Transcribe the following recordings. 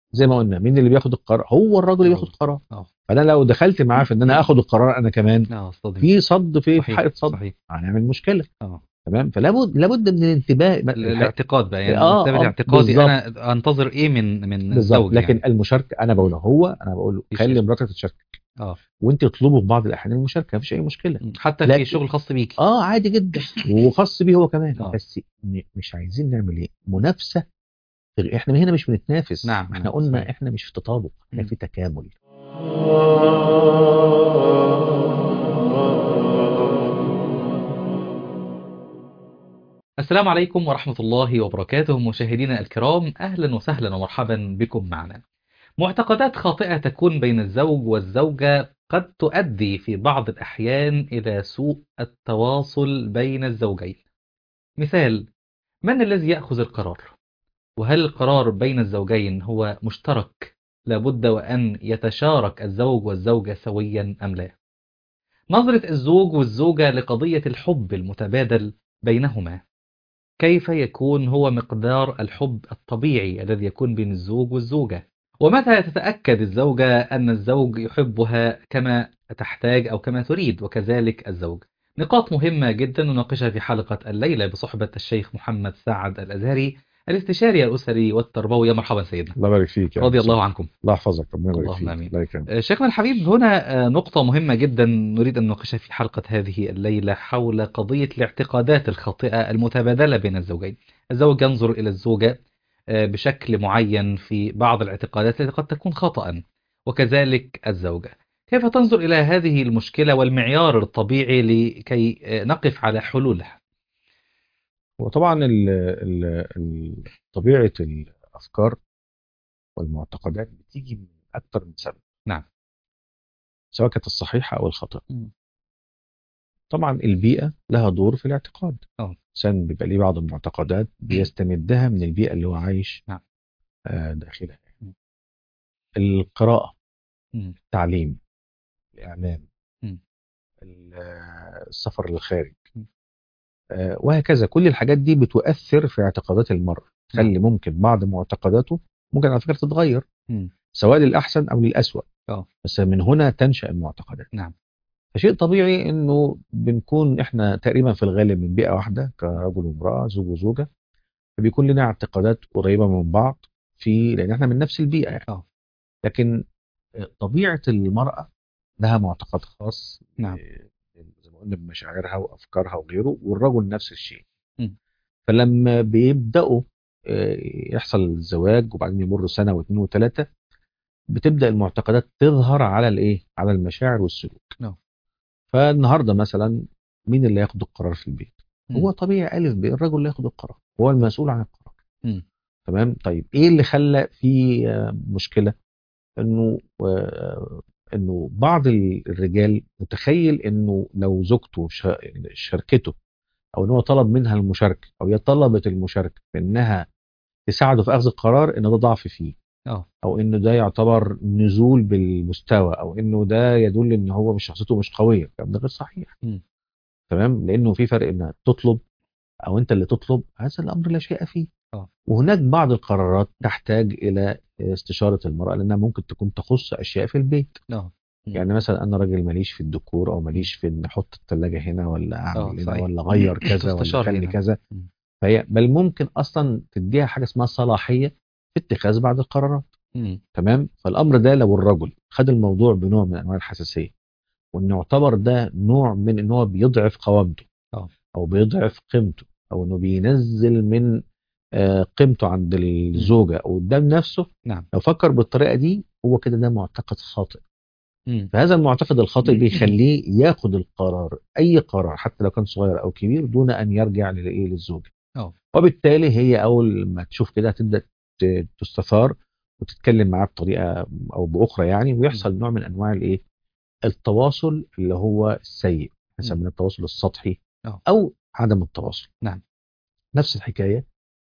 زي ما قلنا مين اللي بياخد القرار هو الراجل اللي بياخد القرار اه فانا لو دخلت معاه في ان انا اخد القرار انا كمان اه اصطدم في صد في صحيح حائط صد صحيح هنعمل مشكله اه تمام فلا بد لابد من الانتباه ال- الاعتقاد بقى يعني آه، مرتبة آه، اعتقادي بالظبط. انا انتظر ايه من من بالظبط الزوج لكن يعني. المشاركه انا بقول له هو انا بقول له خلي يشارك. مراتك تشارك اه وانت اطلبوا في بعض الاحيان المشاركه مفيش اي مشكله حتى لكن- في شغل خاص بيكي اه عادي جدا وخاص بيه هو كمان آه. بس م- مش عايزين نعمل ايه منافسه في- احنا هنا مش بنتنافس نعم، احنا نعم، قلنا صحيح. احنا مش في تطابق احنا مم. في تكامل السلام عليكم ورحمة الله وبركاته مشاهدينا الكرام أهلا وسهلا ومرحبا بكم معنا معتقدات خاطئة تكون بين الزوج والزوجة قد تؤدي في بعض الأحيان إلى سوء التواصل بين الزوجين مثال من الذي يأخذ القرار؟ وهل القرار بين الزوجين هو مشترك لابد وأن يتشارك الزوج والزوجة سويا أم لا؟ نظرة الزوج والزوجة لقضية الحب المتبادل بينهما كيف يكون هو مقدار الحب الطبيعي الذي يكون بين الزوج والزوجة ومتى تتأكد الزوجة أن الزوج يحبها كما تحتاج أو كما تريد وكذلك الزوج نقاط مهمة جدا نناقشها في حلقة الليلة بصحبة الشيخ محمد سعد الأزهري الاستشاري الأسري والتربوي يا مرحبا سيدنا الله يبارك فيك يا رضي أنس. الله عنكم الله يحفظك ربنا يبارك اللهم فيك آمين. الله يكرمك آه، شيخنا الحبيب هنا آه، نقطة مهمة جدا نريد أن نناقشها في حلقة هذه الليلة حول قضية الاعتقادات الخاطئة المتبادلة بين الزوجين الزوج ينظر إلى الزوجة آه، بشكل معين في بعض الاعتقادات التي قد تكون خطأ وكذلك الزوجة كيف تنظر إلى هذه المشكلة والمعيار الطبيعي لكي آه، نقف على حلولها وطبعا ال ال ال طبيعه الافكار والمعتقدات بتيجي من اكتر من سبب نعم. سواء كانت الصحيحه او الخاطئه مم. طبعا البيئه لها دور في الاعتقاد آه. الانسان بيبقى ليه بعض المعتقدات بيستمدها من البيئه اللي هو عايش نعم. آه، داخلها مم. القراءه مم. التعليم الاعلام مم. ال- آه، السفر للخارج مم. آه، وهكذا كل الحاجات دي بتؤثر في اعتقادات المرء تخلي ممكن بعض معتقداته ممكن على فكره تتغير مم. سواء للاحسن او للاسوء آه. بس من هنا تنشا المعتقدات نعم. فشيء طبيعي انه بنكون احنا تقريبا في الغالب من بيئه واحده كرجل وامراه زوج وزوجه فبيكون لنا اعتقادات قريبه من بعض في لان احنا من نفس البيئه يعني. آه. لكن آه، طبيعه المراه لها معتقد خاص نعم. آه، زي ما قلنا بمشاعرها وافكارها وغيره والرجل نفس الشيء مم. فلما بيبداوا آه، يحصل الزواج وبعدين يمر سنه واثنين وثلاثه بتبدا المعتقدات تظهر على الايه على المشاعر والسلوك نعم. فالنهارده مثلا مين اللي ياخد القرار في البيت مم. هو طبيعي الف ب الرجل اللي ياخد القرار هو المسؤول عن القرار مم. تمام طيب ايه اللي خلى في آه، مشكله انه آه، انه بعض ال- الرجال متخيل انه لو زوجته شا- شاركته او ان هو طلب منها المشاركه او هي طلبت المشاركه في انها تساعده في اخذ القرار ان ده ضعف فيه آه. او انه ده يعتبر نزول بالمستوى او انه ده يدل ان هو مش شخصيته مش قويه الكلام ده غير صحيح مم. تمام لانه في فرق انك تطلب او انت اللي تطلب هذا الامر لا شيء فيه آه. وهناك بعض القرارات تحتاج الى استشاره المراه لانها ممكن تكون تخص اشياء في البيت آه. مم. يعني مثلا انا راجل ماليش في الديكور او ماليش في ان احط الثلاجه هنا ولا آه، اعمل هنا صحيح. ولا اغير كذا ولا تستشار اخلي هنا. كذا مم. فهي بل ممكن اصلا تديها حاجه اسمها صلاحيه في اتخاذ بعض القرارات مم. تمام فالامر ده لو الرجل خد الموضوع بنوع من انواع الحساسيه وان يعتبر ده نوع من ان هو بيضعف قوامته آه. او بيضعف قيمته او انه بينزل من آه، قيمته عند الزوجه او قدام نفسه نعم. لو فكر بالطريقه دي هو كده ده معتقد خاطئ مم. فهذا المعتقد الخاطئ بيخليه ياخد القرار اي قرار حتى لو كان صغير او كبير دون ان يرجع للايه للزوجه آه. وبالتالي هي اول ما تشوف كده هتبدا ت- تستثار وتتكلم معاه بطريقه او باخرى يعني ويحصل نوع من انواع الايه التواصل اللي هو السيء نسميه التواصل السطحي آه. او عدم التواصل نعم. نفس الحكايه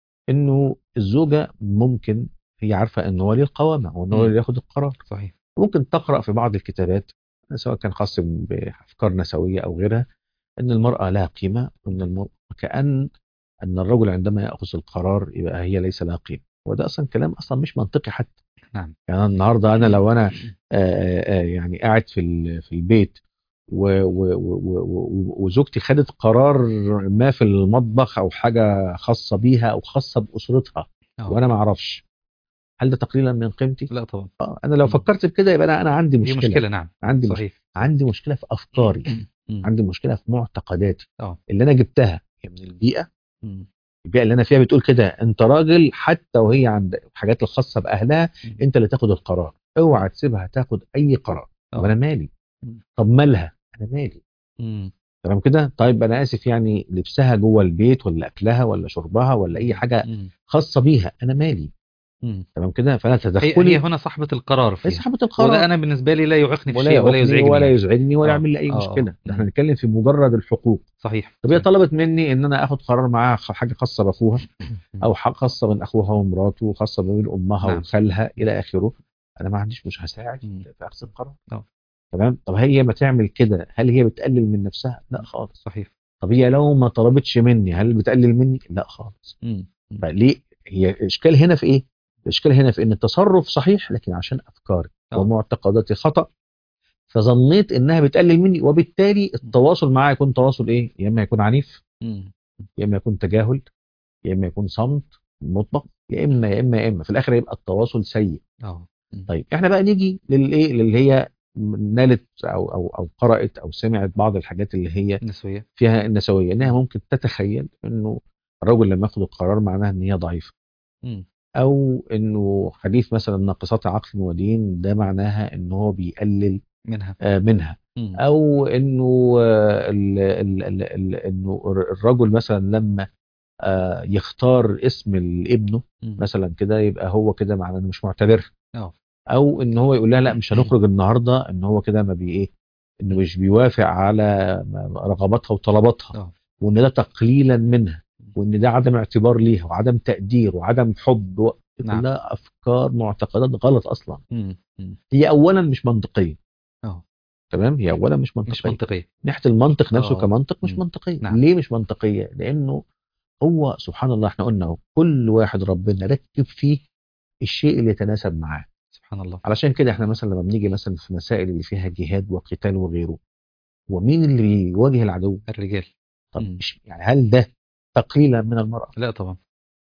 انه الزوجه ممكن هي عارفه ان هو ليه القوامه وان هو مم. اللي ياخد القرار صحيح ممكن تقرا في بعض الكتابات سواء كان خاص بافكار نسويه او غيرها ان المراه لها قيمه وان المرأة كان ان الرجل عندما ياخذ القرار يبقى هي ليس لها قيمه وده اصلا كلام اصلا مش منطقي حتى نعم يعني أنا النهارده انا لو انا آه، آه، يعني قاعد في ال- في البيت و- و- و- و- و- وزوجتي خدت قرار ما في المطبخ او حاجه خاصه بيها او خاصه باسرتها آه. وانا ما اعرفش هل ده تقليلا من قيمتي؟ لا طبعا آه، انا لو مم. فكرت بكده يبقى انا انا عندي دي مشكله مشكلة نعم عندي مشكله صحيح عندي مشكله في افكاري مم. عندي مشكله في معتقداتي اه اللي انا جبتها من البيئه مم. البيئه اللي انا فيها بتقول كده انت راجل حتى وهي عند الحاجات الخاصه باهلها مم. انت اللي تاخد القرار اوعى تسيبها تاخد اي قرار طب آه. انا مالي مم. طب مالها انا مالي مم. تمام كده طيب انا اسف يعني لبسها جوه البيت ولا اكلها ولا شربها ولا اي حاجه مم. خاصه بيها انا مالي مم. تمام كده فانا هي, تدخلي هي هنا صاحبة القرار هي فيها صاحبه القرار وده انا بالنسبة لي لا يعيقني في ولا شيء ولا يعوقني يزعجني ولا يعني. يزعجني ولا آه. يعمل لي اي آه. مشكله آه. ده احنا بنتكلم في مجرد الحقوق صحيح طب هي صحيح. طلبت مني ان انا اخد قرار معاها خ- حاجه خاصه باخوها او حاجه خاصه من اخوها ومراته وخاصه بين امها نعم. وخالها الى اخره انا ما عنديش مش هساعد مم. في اخذ القرار آه. تمام طب هي ما تعمل كده هل هي بتقلل من نفسها لا خالص صحيح طب هي لو ما طلبتش مني هل بتقلل مني لا خالص مم. مم. فليه هي الاشكال هنا في ايه الاشكال هنا في ان التصرف صحيح لكن عشان افكاري آه. ومعتقداتي خطا فظنيت انها بتقلل مني وبالتالي التواصل معاها يكون تواصل ايه يا اما يكون عنيف مم. يا اما يكون تجاهل يا اما يكون صمت مطلق يا اما يا اما يا اما في الاخر يبقى التواصل سيء اه مم. طيب احنا بقى نيجي للايه اللي هي نالت او او او قرات او سمعت بعض الحاجات اللي هي نسوية فيها النسويه انها ممكن تتخيل انه الرجل لما ياخد القرار معناها ان هي ضعيفه مم. او انه حديث مثلا ناقصات عقل ودين ده معناها ان هو بيقلل منها آه، منها مم. او انه آه، ال- ال- ال- ال- انه الرجل مثلا لما آه، يختار اسم لابنه مم. مثلا كده يبقى هو كده معناه انه مش معتبر اه او ان هو يقول لها لا مش هنخرج النهارده ان هو كده ما بي ايه انه مش بيوافق على رغباتها وطلباتها اه وان ده تقليلا منها وان ده عدم اعتبار ليها وعدم تقدير وعدم حب و... دي نعم. كلها افكار معتقدات غلط اصلا مم. مم. هي اولا مش منطقيه اه تمام هي اولا مش منطقيه مش منطقية ناحيه المنطق نفسه آه. كمنطق مش مم. منطقيه نعم. ليه مش منطقيه لانه هو سبحان الله احنا قلنا اهو كل واحد ربنا ركب فيه الشيء اللي يتناسب معاه سبحان الله علشان كده احنا مثلا لما بنيجي مثلا في مسائل اللي فيها جهاد وقتال وغيره ومين اللي بيواجه العدو الرجال طب مم. مش يعني هل ده تقليلا من المرأة لا طبعا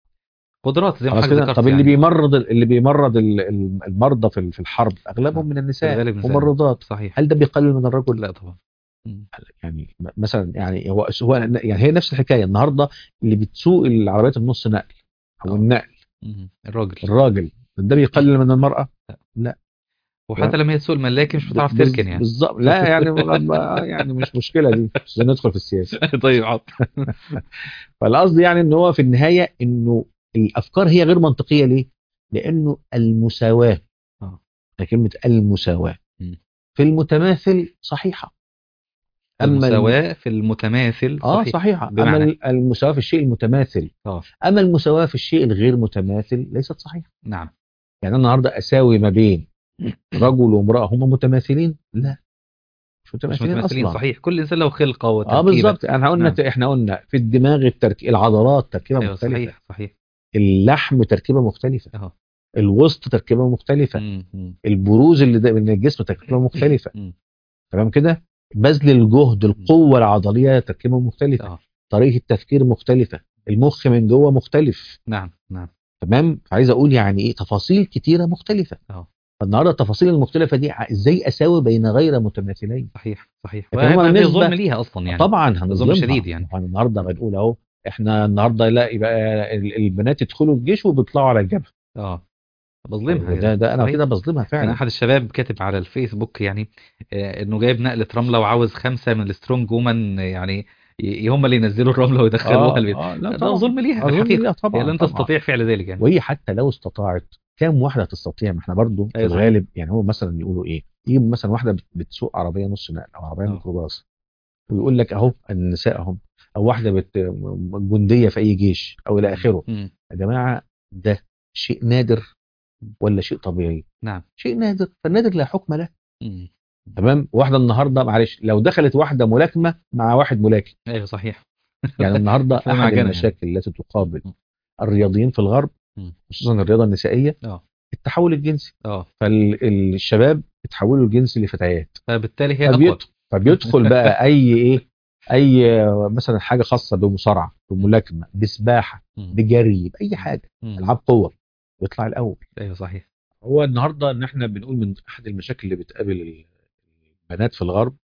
قدرات زي ما خلاص حضرتك كده ذكرت طب اللي يعني. بيمرض اللي بيمرض ال- ال- المرضى في في الحرب اغلبهم من النساء الغالب نساء. ممرضات صحيح هل ده بيقلل من الرجل لا طبعا مم. يعني م- مثلا يعني هو هو يعني هي نفس الحكايه النهارده اللي بتسوق العربيات النص نقل او آه. النقل مم. الراجل الراجل ده بيقلل من المرأة وحتى لما هي تسوق الملاكي مش بتعرف بز- تركن يعني بالظبط لا يعني ما- يعني مش مشكله دي مش ندخل في السياسه طيب عط فالقصد يعني ان هو في النهايه انه الافكار هي غير منطقيه ليه؟ لانه المساواه آه. كلمه المساواه مم. في المتماثل صحيحه اما الم- المساواة في المتماثل اه صحيح. صحيحه اما بمعنى ال- المساواه في الشيء المتماثل اه اما المساواه في الشيء الغير متماثل ليست صحيحه نعم يعني أنا النهارده اساوي ما بين رجل وامراه هم متماثلين لا مش مش متماثلين, متماثلين اصلا صحيح كل انسان له خلقه وتركيبه اه بالظبط احنا قلنا نعم. احنا قلنا في الدماغ الترك... العضلات تركيبه ايوه مختلفه صحيح صحيح اللحم تركيبه مختلفه اه الوسط تركيبه مختلفه مم. مم. البروز اللي ده من الجسم تركيبه مختلفه مم. تمام كده بذل الجهد القوه العضليه تركيبه مختلفه اه طريقه التفكير مختلفه المخ من جوه مختلف نعم نعم تمام فعايز اقول يعني ايه تفاصيل كتيره مختلفه اه فالنهارده التفاصيل المختلفه دي ع- ازاي اساوي بين غير متماثلين صحيح صحيح لكن هما وما في بالنسبة- ظلم ليها اصلا يعني طبعا ظلم هنظلمها شديد يعني. طبعاً النهارده بنقول اهو احنا النهارده لا يبقى ال- البنات يدخلوا الجيش وبيطلعوا على الجبهه اه بظلمها ده, ده انا صحيح. كده بظلمها كان فعلا احد الشباب كاتب على الفيسبوك يعني آه، انه جايب نقله رمله وعاوز خمسه من السترونج وومن يعني ي- هم اللي ينزلوا الرمله ويدخلوها البيت آه لا ده طبعاً. ظلم ليها آه، ظلم الحقيقه ليها طبعا هي لن طبعاً. تستطيع فعل ذلك يعني وهي حتى لو استطاعت كام واحده تستطيع ما احنا برضو في أيوة صح. الغالب يعني هو مثلا يقولوا ايه يجيب مثلا واحده بت- بتسوق عربيه نص نقل او عربيه آه. ميكروباص ويقول لك اهو النساء اهم او واحده بت جنديه في اي جيش او الى اخره مم. يا جماعه ده شيء نادر ولا شيء طبيعي نعم شيء نادر فالنادر لا حكم له مم. تمام واحده النهارده معلش لو دخلت واحده ملاكمه مع واحد ملاكم ايوه صحيح يعني النهارده فيها احد معجنة يعني. المشاكل التي تقابل م. الرياضيين في الغرب م. خصوصا الرياضه النسائيه اه التحول الجنسي اه فالشباب اتحولوا الجنس لفتيات فبالتالي هي اقوى فبيدخل, فبيدخل بقى اي ايه اي مثلا حاجه خاصه بمصارعه بملاكمه بسباحه مم. بجري باي حاجه مم. العاب قوه يطلع الاول ايوه صحيح هو النهارده ان احنا بنقول من احد المشاكل اللي بتقابل البنات في الغرب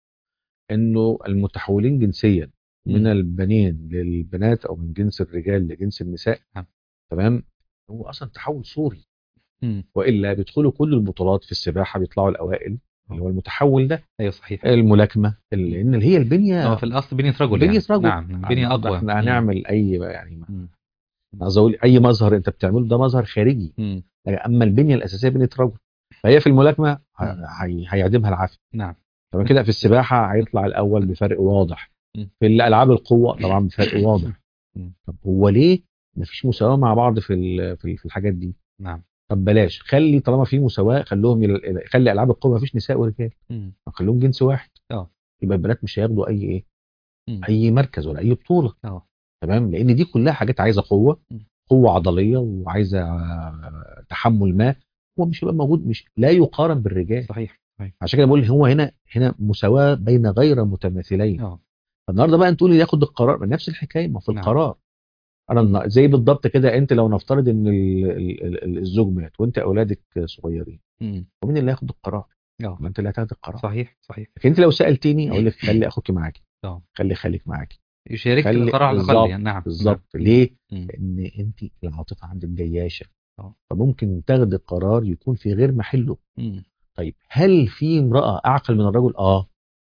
انه المتحولين جنسيا من مم. البنين للبنات او من جنس الرجال لجنس النساء نعم. تمام هو اصلا تحول صوري مم. والا بيدخلوا كل البطولات في السباحه بيطلعوا الاوائل اللي هو المتحول ده ايوه صحيح الملاكمه لان اللي هي البنيه هو في الاصل بنية رجل بنية يعني. رجل. نعم بنية اقوى احنا هنعمل اي يعني مم. عايز اقول اي مظهر انت بتعمله ده مظهر خارجي مم. اما البنيه الاساسيه بنيه رجل فهي في الملاكمه ه- مم. هي- هيعدمها العافيه نعم طبعا كده في السباحه هيطلع الاول بفرق واضح مم. في الالعاب القوه طبعا بفرق واضح مم. طب هو ليه مفيش مساواه مع بعض في ال- في ال- في الحاجات دي نعم طب بلاش خلي طالما في مساواه خلوهم يل- خلي العاب القوه مفيش نساء ورجال مم. خلوهم جنس واحد اه. يبقى البنات مش هياخدوا اي ايه مم. اي مركز ولا اي بطوله اه تمام لان دي كلها حاجات عايزه قوه مم. قوه عضليه وعايزه آه، تحمل ما هو مش هيبقى موجود مش لا يقارن بالرجال صحيح صحيح عشان كده بقول هو هنا هنا مساواه بين غير متماثلين اه فالنهارده بقى انت تقولي ياخد القرار ما نفس الحكايه ما في نعم. القرار انا النا- زي بالضبط كده انت لو نفترض ان ال- ال- ال- الزوج مات وانت اولادك صغيرين مم. ومين اللي هياخد القرار؟ اه ما انت اللي هتاخد القرار صحيح صحيح لكن انت لو سالتني اقول لك خلي اخوك معاكي اه خلي خليك معاكي يشارك في خلي- القرار على الاقل بالظبط، يعني نعم بالظبط نعم. ليه؟ مم. لان انت العاطفه عندك جياشه اه. فممكن تاخد قرار يكون في غير محله مم. طيب هل في امراه اعقل من الرجل؟ اه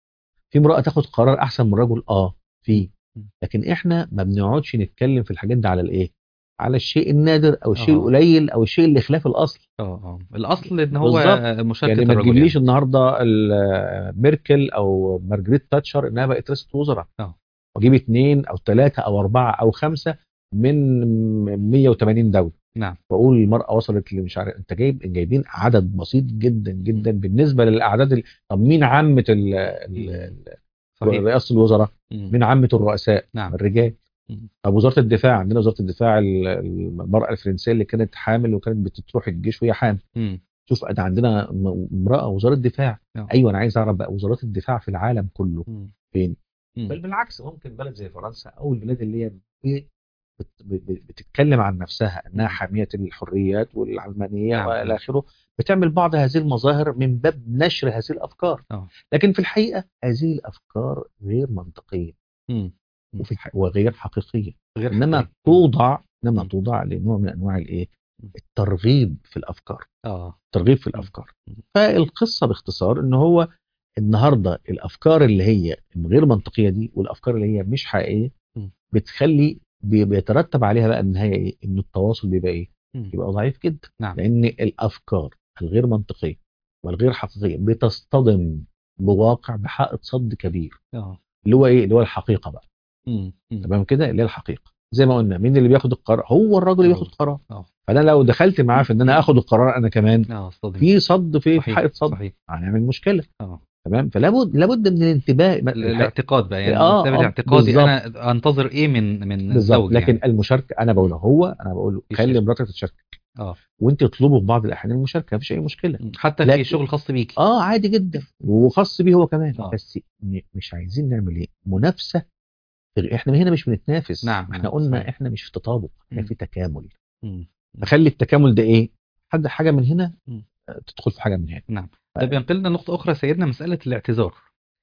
في امراه تاخد قرار احسن من الرجل؟ اه في مم. لكن احنا ما بنقعدش نتكلم في الحاجات دي على الايه؟ على الشيء النادر او الشيء اه. القليل او الشيء اللي خلاف الاصل اه اه الاصل ان هو بالظبط. مشاركه يعني ما الرجل تجيبليش يعني. النهارده ال- ميركل او مارجريت تاتشر انها بقت رئيسه وزراء اه. واجيب اثنين او ثلاثه او اربعه او خمسه من 180 دوله نعم واقول المراه وصلت اللي مش عارف انت جايب جايبين عدد بسيط جدا جدا بالنسبه للاعداد ال... طب مين عامه ال... ال... ال- صحيح رئاسه الوزراء مم. مين عامه الرؤساء نعم الرجال مم. طب وزاره الدفاع عندنا وزاره الدفاع ال- المراه الفرنسيه اللي كانت حامل وكانت بتروح الجيش وهي حامل مم. شوف ده عندنا م- امراه وزاره دفاع آه. ايوه انا عايز اعرف بقى وزارات الدفاع في العالم كله مم. فين مم. بل بالعكس ممكن بلد زي فرنسا او البلاد اللي هي ب- بت- ب- بتتكلم عن نفسها انها حاميه الحريات والعلمانيه نعم. والى اخره بتعمل بعض هذه المظاهر من باب نشر هذه الافكار آه. لكن في الحقيقه هذه الافكار غير منطقيه مم. وفي الح- وغير حقيقيه غير انما حقيقي. توضع انما مم. توضع لنوع من انواع الايه مم. الترغيب في الافكار اه ترغيب في الافكار مم. فالقصه باختصار ان هو النهارده الافكار اللي هي الغير منطقيه دي والافكار اللي هي مش حقيقيه مم. بتخلي بي- بيترتب عليها بقى النهايه ايه؟ ان التواصل بيبقى ايه؟ مم. يبقى ضعيف جدا نعم لان الافكار الغير منطقيه والغير حقيقيه بتصطدم بواقع بحائط صد كبير اه اللي هو ايه؟ اللي هو الحقيقه بقى مم. مم. تمام كده اللي هي الحقيقه زي ما قلنا مين اللي بياخد القرار؟ هو الراجل اللي بياخد القرار اه فانا لو دخلت معاه في ان انا اخد القرار انا كمان اه اصطدم في صد في صحيح حائط صد صحيح هنعمل مشكله اه تمام فلا بد لابد من الانتباه ال- الاعتقاد بقى يعني آه، المستوى آه، الاعتقادي بالظبط. انا انتظر ايه من من بالظبط الزوج لكن يعني. المشاركه انا بقول له هو انا بقول له يشارك. خلي مراتك تشارك اه وانت اطلبوا في بعض الاحيان المشاركه مفيش اي مشكله مم. حتى لكن- في شغل خاص بيكي اه عادي جدا وخاص بيه هو كمان آه. بس م- مش عايزين نعمل ايه منافسه احنا هنا مش بنتنافس نعم، احنا نعم، قلنا صحيح. احنا مش في تطابق احنا مم. في تكامل مم. فخلي التكامل ده ايه حد حاجه من هنا مم. آه، تدخل في حاجه من هنا نعم ده بينقلنا نقطة أخرى سيدنا مسألة الاعتذار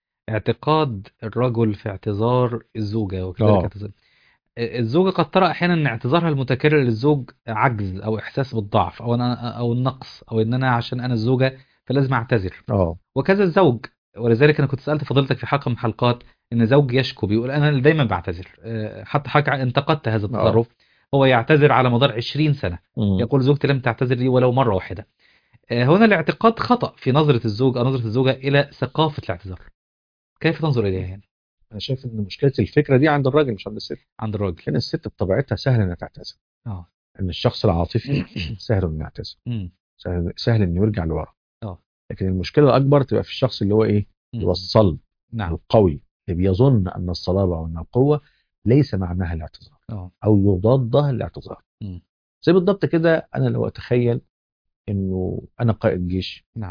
اعتقاد الرجل في اعتذار الزوجة وكذلك آه. اعتذار الزوجة قد ترى أحيانا أن اعتذارها المتكرر للزوج عجز أو إحساس بالضعف أو أنا أو النقص أو أن أنا عشان أنا الزوجة فلازم أعتذر اه وكذا الزوج ولذلك أنا كنت سألت فضيلتك في حلقة من الحلقات أن زوج يشكو بيقول أنا اللي دايما بعتذر أه، حتى حضرتك انتقدت هذا التصرف هو يعتذر على مدار 20 سنة مم. يقول زوجتي لم تعتذر لي ولو مرة واحدة آه، هنا الاعتقاد خطأ في نظرة الزوج أو نظرة الزوجة إلى ثقافة الاعتذار كيف تنظر إليها هنا انا شايف ان مشكله الفكره دي عند الراجل مش عند الست عند الراجل لان الست بطبيعتها سهل انها تعتذر اه ان الشخص العاطفي سهل انه يعتذر مم. سهل, سهل انه يرجع لورا اه لكن المشكله الاكبر تبقى في الشخص اللي هو ايه مم. اللي هو الصلب نعم القوي اللي بيظن ان الصلابه وان القوه ليس معناها الاعتذار اه او يضادها الاعتذار مم. زي بالضبط كده انا لو اتخيل انه انا قائد جيش نعم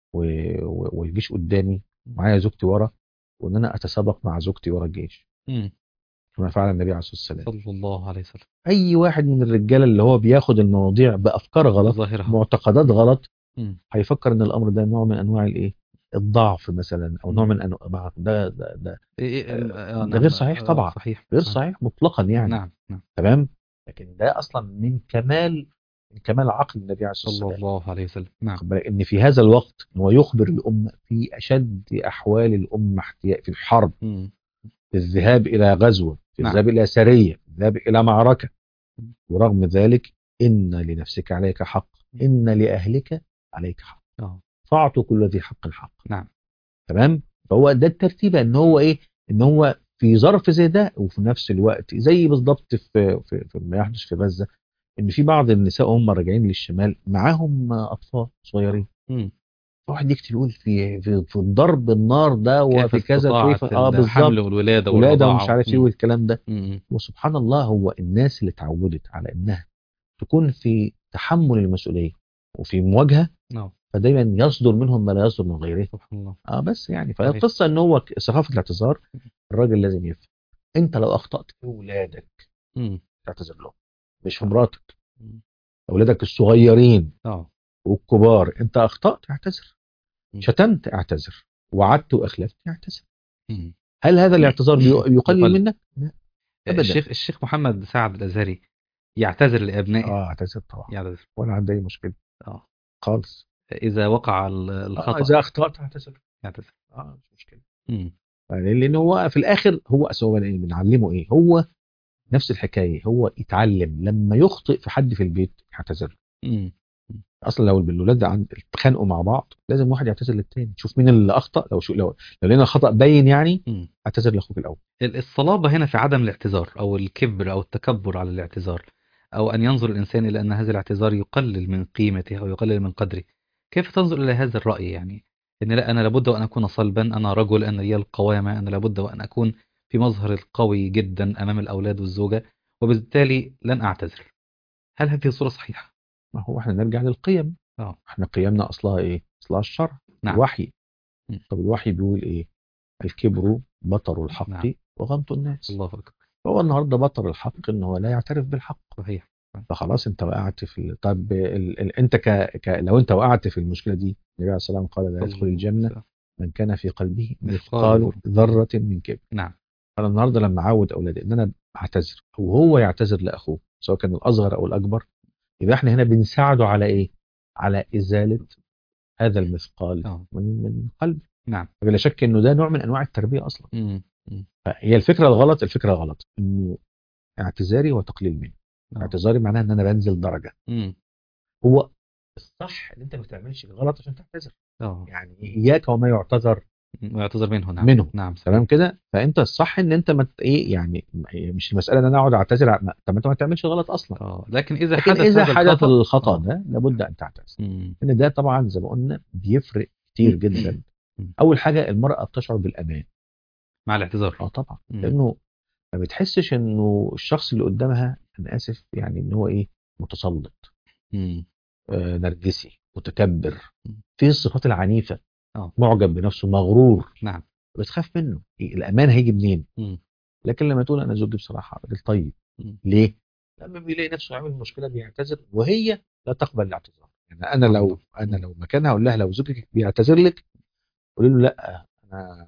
و- و- والجيش قدامي معايا زوجتي ورا وان انا اتسابق مع زوجتي ورا الجيش مم. كما فعل النبي عليه الصلاه والسلام صلى الله عليه وسلم اي واحد من الرجاله اللي هو بياخد المواضيع بافكار غلط ظاهرها معتقدات غلط مم. هيفكر ان الامر ده نوع من انواع الايه الضعف مثلا او نوع من انواع ده ده, ده إيه- إيه- آه، ده نعم. غير صحيح آه، طبعا. صحيح غير نعم. صحيح مطلقا يعني نعم نعم تمام لكن ده اصلا من كمال من كمال عقل النبي عليه الصلاه صلى والسلام الله عليه وسلم نعم خد بالك ان في هذا الوقت هو يخبر الامه في اشد احوال الامه احتياج في الحرب مم. في الذهاب الى غزوه في نعم. الذهاب الى سريه في الذهاب الى معركه م. ورغم ذلك ان لنفسك عليك حق ان لاهلك عليك حق اه فاعطوا كل ذي حق حق نعم تمام فهو ده الترتيب ان هو ايه ان هو في ظرف زي ده وفي نفس الوقت زي بالضبط في في, في ما يحدث في غزه ان في بعض النساء هم راجعين للشمال معاهم اطفال صغيرين مم. واحد يكتب يقول في في, في ضرب النار ده كيف وفي كذا استطاعت كيف اه الحمل بالظبط والولاده ولاده والرضاعة. ومش عارف ايه مم. والكلام ده مم. وسبحان الله هو الناس اللي اتعودت على انها تكون في تحمل المسؤوليه وفي مواجهه نعم فدايما يصدر منهم ما لا يصدر من غيره سبحان الله اه بس يعني صحيح. فالقصه ان هو ك- ثقافه الاعتذار الراجل لازم يفهم انت لو اخطات في ولادك مم. تعتذر لهم مش في مراتك مم. اولادك الصغيرين اه والكبار انت اخطات اعتذر مم. شتمت اعتذر وعدت واخلفت اعتذر مم. هل هذا الاعتذار بي- يقلل يقلل. منك؟ لا أبداً. الشيخ الشيخ محمد سعد الازهري يعتذر لابنائه اه اعتذر طبعا يعتذر ولا عندي اي مشكله اه خالص اذا وقع ال- آه الخطا اذا اخطات اعتذر يعتذر اه مش مشكله مم. يعني لان هو في الاخر هو أصل هو إيه؟ بنعلمه ايه هو نفس الحكايه هو يتعلم لما يخطئ في حد في البيت يعتذر مم. اصلا لو الولاد عند اتخانقوا مع بعض لازم واحد يعتذر للتاني شوف مين اللي اخطا لو شو لو لو لقينا الخطا باين يعني مم. اعتذر لاخوك الاول ال- الصلابة هنا في عدم الاعتذار أو الكبر أو التكبر على الاعتذار أو أن ينظر الإنسان إلى أن هذا الاعتذار يقلل من قيمته أو يقلل من قدره كيف تنظر إلى هذا الرأي يعني أن لا أنا لابد وأن أكون صلبا أنا رجل أنا لي القوامة أنا لابد وأن أكون في مظهر القوي جدا أمام الأولاد والزوجة وبالتالي لن أعتذر هل هذه الصورة صحيحة؟ ما هو احنا نرجع للقيم آه. احنا قيمنا اصلها ايه اصلها الشرع نعم. الوحي م. طب الوحي بيقول ايه الكبر بطر الحق نعم. وغمط الناس الله أكبر هو النهارده بطر الحق ان هو لا يعترف بالحق صحيح فخلاص انت وقعت في ال... طب ال... ال... انت ك... ك... لو انت وقعت في المشكله دي النبي عليه الصلاه والسلام قال لا يدخل الجنه من كان في قلبه مثقال مثقال ذره من كبر نعم انا النهارده لما اعود اولادي ان انا اعتذر او هو يعتذر لاخوه سواء كان الاصغر او الاكبر يبقى احنا هنا بنساعده على ايه؟ على ازاله هذا المثقال آه. من من قلبه نعم بلا شك انه ده نوع من انواع التربيه اصلا مم. مم. فهي الفكره الغلط الفكره غلط انه اعتذاري وتقليل مني آه. اعتذاري معناه ان انا بنزل درجه مم. هو الصح ان انت ما تعملش الغلط عشان تعتذر آه. يعني اياك وما يعتذر ويعتذر منه نعم منه. نعم تمام كده فانت الصح ان انت ما ت- ايه يعني مش المساله ان انا اقعد اعتذر ع- ما- طب ما انت ما تعملش غلط اصلا اه لكن اذا لكن حدث اذا هذا حدث الخطأ الخطا آه. ده لابد ان تعتذر مم. لان ده طبعا زي ما قلنا بيفرق كتير جدا مم. اول حاجه المراه بتشعر بالامان مع الاعتذار اه طبعا مم. لانه ما بتحسش انه الشخص اللي قدامها انا اسف يعني ان هو ايه متسلط مم. آه نرجسي متكبر مم. فيه الصفات العنيفه آه. معجب بنفسه مغرور نعم بتخاف منه إيه الامان هيجي منين مم. لكن لما تقول انا زوجي بصراحه راجل طيب مم. ليه لما بيلاقي نفسه عامل مشكله بيعتذر وهي لا تقبل الاعتذار يعني انا لو انا لو مكانها اقول لها لو زوجك بيعتذر لك قولي له لا انا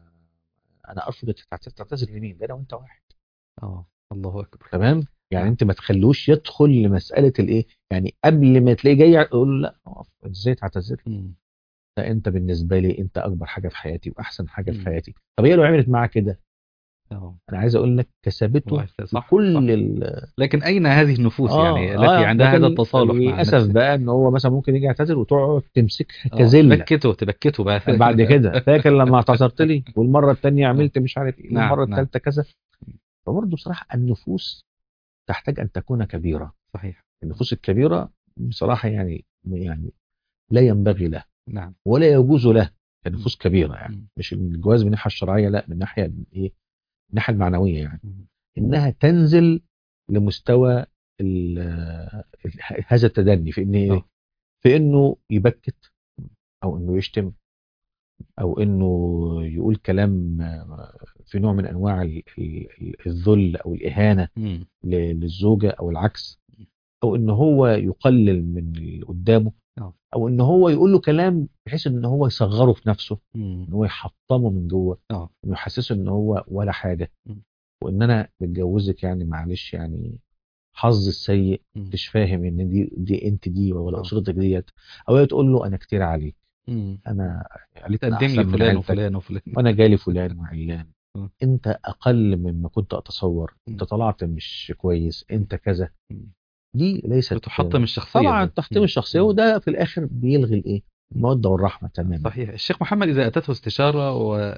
انا ارفض تعتذر تعتذر لمين ده انا وانت واحد اه الله اكبر تمام يعني نعم. انت ما تخلوش يدخل لمساله الايه يعني قبل ما تلاقيه جاي يقول له لا اقف ازاي تعتذر مم. ده انت بالنسبه لي انت اكبر حاجه في حياتي واحسن حاجه في مم. حياتي طب هي لو عملت معاك كده اه انا عايز اقول لك كسبته والله صح كل صح. ال لكن اين هذه النفوس آه، يعني التي آه، عندها لكن هذا التصالح مع للاسف النفس؟ بقى ان هو مثلا ممكن يجي يعتذر وتقعد تمسكها آه، كذله تبكته تبكته بقى بعد كده فاكر لما اعتذرت لي والمره الثانيه عملت مش عارف ايه نعم، والمره نعم. الثالثه كذا فبرضه بصراحه النفوس تحتاج ان تكون كبيره صحيح النفوس الكبيره بصراحه يعني يعني لا ينبغي له نعم ولا يجوز له كنفوس كبيره يعني مم. مش من الجواز من الناحيه الشرعيه لا من الناحيه ايه من الناحيه المعنويه يعني مم. انها تنزل لمستوى ال- ال- هذا التدني في ان آه. في انه يبكت او انه يشتم او انه يقول كلام آه، في نوع من انواع ال- ال- ال- الذل او الاهانه مم. ل- للزوجه او العكس او ان هو يقلل من اللي قدامه آه. او ان هو يقول له كلام بحيث ان هو يصغره في نفسه مم. ان هو يحطمه من جوه اه انه يحسسه ان هو ولا حاجه مم. وان انا متجوزك يعني معلش يعني حظ السيء مم. مش فاهم ان دي دي انت دي ولا آه. اسرتك ديت او هي تقول له انا كتير عليك مم. انا عيلتنا تقدم احسن لي من فلان عيلتك وفلان وفلان وانا جالي فلان وعلان مم. انت اقل مما كنت اتصور انت مم. طلعت مش كويس انت كذا مم. دي ليست بتحطم الشخصية طبعا دي. تحطيم مم. الشخصيه مم. وده في الاخر بيلغي الايه الموده والرحمه تماما صحيح الشيخ محمد إذا أتته استشارة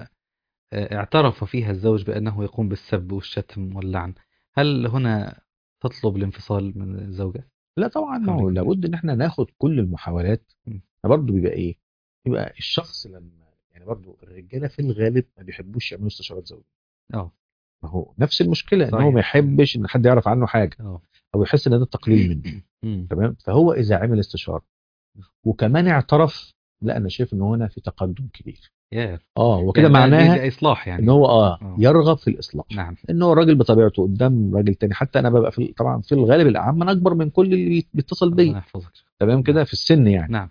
واعترف فيها الزوج بأنه يقوم بالسب والشتم واللعن هل هنا تطلب الانفصال من الزوجة؟ لا طبعا ما هو حول الله. لابد ان احنا ناخد كل المحاولات مم. برضه بيبقى ايه يبقى الشخص لما يعني برضه الرجاله في الغالب ما بيحبوش يعملوا استشارات زوجيه اه ما هو نفس المشكله ان هو صحيح. ما يحبش ان حد يعرف عنه حاجه اه او يحس ان ده تقليل منه مم. تمام فهو اذا عمل استشاره وكمان اعترف لا انا شايف ان هنا في تقدم كبير يا اه وكده يعني ده- معناها دي- دي إصلاح يعني ان هو اه آه. يرغب في الاصلاح نعم ان هو الراجل بطبيعته قدام راجل تاني حتى انا ببقى في طبعا في الغالب الاعم انا اكبر من كل اللي بيتصل ربنا بيا يحفظك تمام كده في السن يعني نعم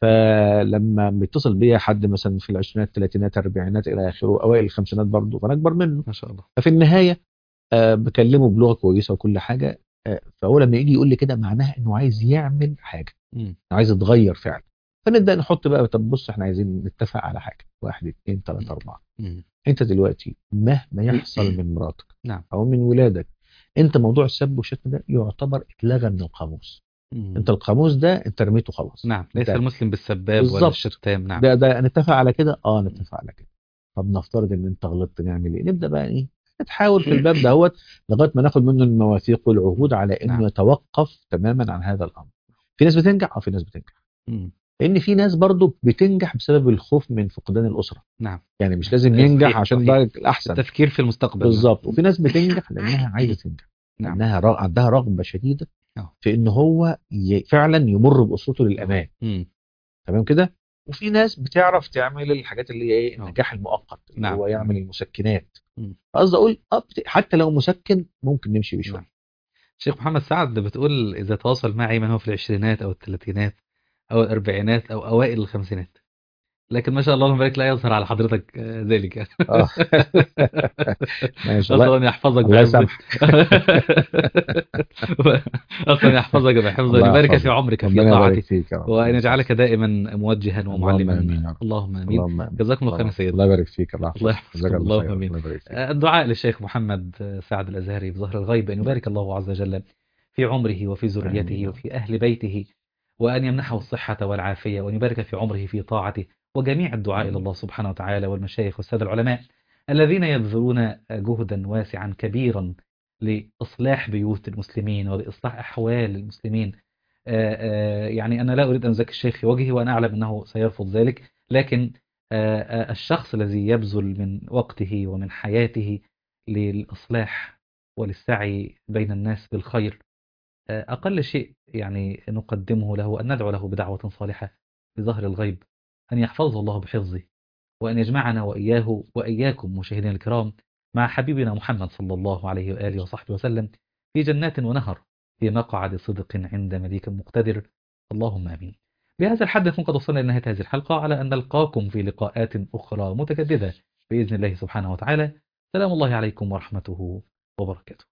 فلما بيتصل بيا حد مثلا في العشرينات الثلاثينات الاربعينات الى اخره اوائل الخمسينات برضه فانا اكبر منه ما شاء الله ففي النهايه آه بكلمه بلغه كويسه وكل حاجه آه فهو لما يجي يقول لي كده معناها انه عايز يعمل حاجه مم. إنه عايز يتغير فعلا فنبدا نحط بقى طب بص احنا عايزين نتفق على حاجه واحد اثنين ثلاثه اربعه مم. انت دلوقتي مهما يحصل من مراتك نعم. او من ولادك انت موضوع السب والشتم ده يعتبر اتلغى من القاموس مم. انت القاموس ده انت رميته خلاص نعم ليس انت- المسلم بالسباب ولا بالظبط. الشتام نعم ده ده نتفق على كده اه نتفق على كده طب نفترض ان انت غلطت نعمل ايه نبدا بقى ايه نتحاول في الباب دهوت لغايه ما ناخد منه المواثيق والعهود على انه نعم. يتوقف تماما عن هذا الامر في ناس بتنجح اه في ناس بتنجح مم. لان في ناس برضو بتنجح بسبب الخوف من فقدان الاسره نعم يعني مش لازم صحيح، ينجح عشان صحيح. ده الاحسن التفكير في المستقبل بالظبط وفي ناس بتنجح لانها عايزه تنجح نعم. لانها رغ... عندها رغبه شديده آه. في ان هو ي... فعلا يمر باسرته للامان مم. تمام كده وفي ناس بتعرف تعمل الحاجات اللي هي ايه آه. النجاح المؤقت اللي نعم. هو يعمل المسكنات مم. قصدي اقول آه، بت- حتى لو مسكن ممكن نمشي بيه شويه نعم. شيخ محمد سعد بتقول إذا تواصل معي من هو في العشرينات أو الثلاثينات أو الأربعينات أو أوائل الخمسينات لكن ما شاء الله اللهم بارك لا يظهر على حضرتك آه، ذلك يعني اه ماشي أصلا الله أن يحفظك الله بحفظه يسامحك أصلا يحفظك بحفظه الله ويبارك يحفظك. في عمرك في ربنا يبارك طاعته فيك يا رب وأن يجعلك دائما موجها اللهم ومعلما آمين يا رب. اللهم آمين اللهم آمين. جزاكم الله خيرا الله- سيدنا الله يبارك فيك الله الله يحفظك يحفظكم. جزاك اللهم خير. آمين. الله يبارك فيك الدعاء للشيخ محمد سعد الأزهري بظهر الغيب أن يبارك الله عز وجل في عمره وفي ذريته آمين. وفي أهل بيته وأن يمنحه الصحة والعافية وأن يبارك في عمره في طاعته وجميع الدعاء إلى الله سبحانه وتعالى والمشايخ والسادة العلماء الذين يبذلون جهدا واسعا كبيرا لإصلاح بيوت المسلمين ولإصلاح أحوال المسلمين آه، آه، يعني أنا لا أريد أن أزكي الشيخ في وجهه وأنا أعلم أنه سيرفض ذلك لكن آه، آه، الشخص الذي يبذل من وقته ومن حياته للإصلاح وللسعي بين الناس بالخير آه، أقل شيء يعني نقدمه له أن ندعو له بدعوة صالحة بظهر الغيب أن يحفظه الله بحفظه وأن يجمعنا وإياه وإياكم مشاهدينا الكرام مع حبيبنا محمد صلى الله عليه وآله وصحبه وسلم في جنات ونهر في مقعد صدق عند مليك مقتدر اللهم آمين بهذا الحد نكون قد وصلنا إلى نهاية هذه الحلقة على أن نلقاكم في لقاءات أخرى متجددة بإذن الله سبحانه وتعالى سلام الله عليكم ورحمته وبركاته